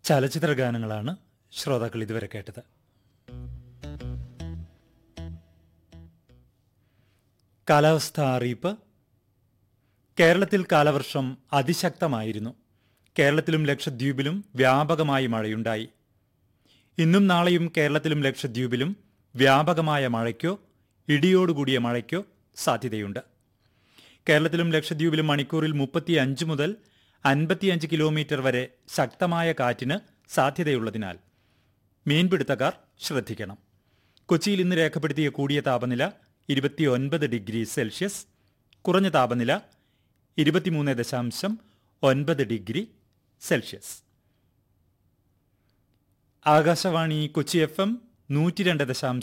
ചലച്ചിത്ര ഗാനങ്ങളാണ് ശ്രോതാക്കൾ ഇതുവരെ കേട്ടത് കാലാവസ്ഥ അറിയിപ്പ് കേരളത്തിൽ കാലവർഷം അതിശക്തമായിരുന്നു കേരളത്തിലും ലക്ഷദ്വീപിലും വ്യാപകമായി മഴയുണ്ടായി ഇന്നും നാളെയും കേരളത്തിലും ലക്ഷദ്വീപിലും വ്യാപകമായ മഴയ്ക്കോ ഇടിയോടുകൂടിയ മഴയ്ക്കോ സാധ്യതയുണ്ട് കേരളത്തിലും ലക്ഷദ്വീപിലും മണിക്കൂറിൽ മുപ്പത്തിയഞ്ച് മുതൽ അൻപത്തിയഞ്ച് കിലോമീറ്റർ വരെ ശക്തമായ കാറ്റിന് സാധ്യതയുള്ളതിനാൽ മീൻപിടുത്തക്കാർ ശ്രദ്ധിക്കണം കൊച്ചിയിൽ ഇന്ന് രേഖപ്പെടുത്തിയ കൂടിയ താപനില ഇരുപത്തിയൊൻപത് ഡിഗ്രി സെൽഷ്യസ് കുറഞ്ഞ താപനില ഇരുപത്തിമൂന്ന് ദശാംശം ഒൻപത് degree Celsius Akashvani Kochi F M നൂറ്റി രണ്ട് ദശാംശം